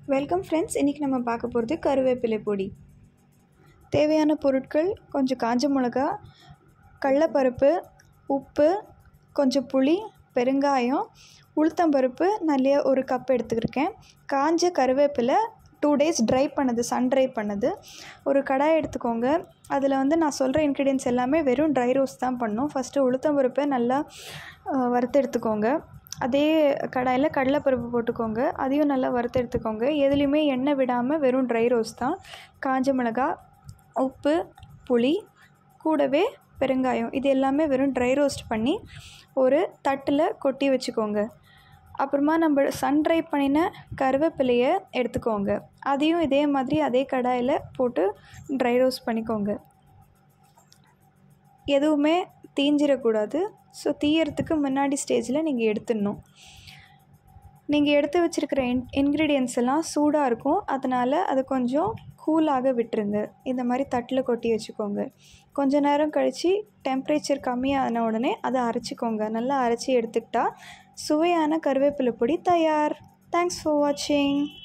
welcome friends இன்றைக்கி நம்ம பார்க்க போகிறது கருவேப்பிலை பொடி தேவையான பொருட்கள் கொஞ்சம் காஞ்ச மிளகா கடலப்பருப்பு உப்பு கொஞ்சம் புளி பெருங்காயம் உளுத்தம்பருப்பு நல்ல ஒரு கப் எடுத்துக்கிருக்கேன் காஞ்ச கருவேப்பிலை டூ டேஸ் ட்ரை பண்ணது சன் ட்ரை பண்ணது ஒரு கடாய் எடுத்துக்கோங்க அதில் வந்து நான் சொல்கிற இன்க்ரீடியன்ஸ் எல்லாமே வெறும் ட்ரை ரோஸ்ட் தான் பண்ணணும் ஃபஸ்ட்டு உளுத்தம்பருப்பை நல்லா அஹ், வறுத்து எடுத்துக்கோங்க அதே கடாயில் கடலைப்பருப்பு போட்டுக்கோங்க அதையும் நல்லா வறுத்து எடுத்துக்கோங்க எதுலேயுமே எண்ணெய் விடாமல் வெறும் ட்ரை ரோஸ்ட் தான் காஞ்ச மிளகா உப்பு புளி கூடவே பெருங்காயம் இது எல்லாமே வெறும் ட்ரை ரோஸ்ட் பண்ணி ஒரு தட்டில் கொட்டி வச்சுக்கோங்க அப்புறமா நம்ம சன் ட்ரை பண்ணின கருவேப்பிலையை எடுத்துக்கோங்க அதையும் இதே மாதிரி அதே கடாயில் போட்டு ட்ரை ரோஸ்ட் பண்ணிக்கோங்க எதுவுமே தீஞ்சிடக்கூடாது ஸோ தீயறதுக்கு முன்னாடி ஸ்டேஜில் நீங்கள் எடுத்துடணும் நீங்கள் எடுத்து வச்சுருக்கிற இன் இன்க்ரீடியன்ஸ் எல்லாம் சூடாக இருக்கும் அதனால் அது கொஞ்சம் கூலாக விட்டுருங்க இந்த மாதிரி தட்டில் கொட்டி வச்சுக்கோங்க கொஞ்ச நேரம் கழித்து டெம்ப்ரேச்சர் கம்மியான உடனே அதை அரைச்சிக்கோங்க நல்லா அரைச்சி எடுத்துக்கிட்டா சுவையான கருவேப்பிலை பொடி தயார் தேங்க்ஸ் ஃபார் வாட்சிங்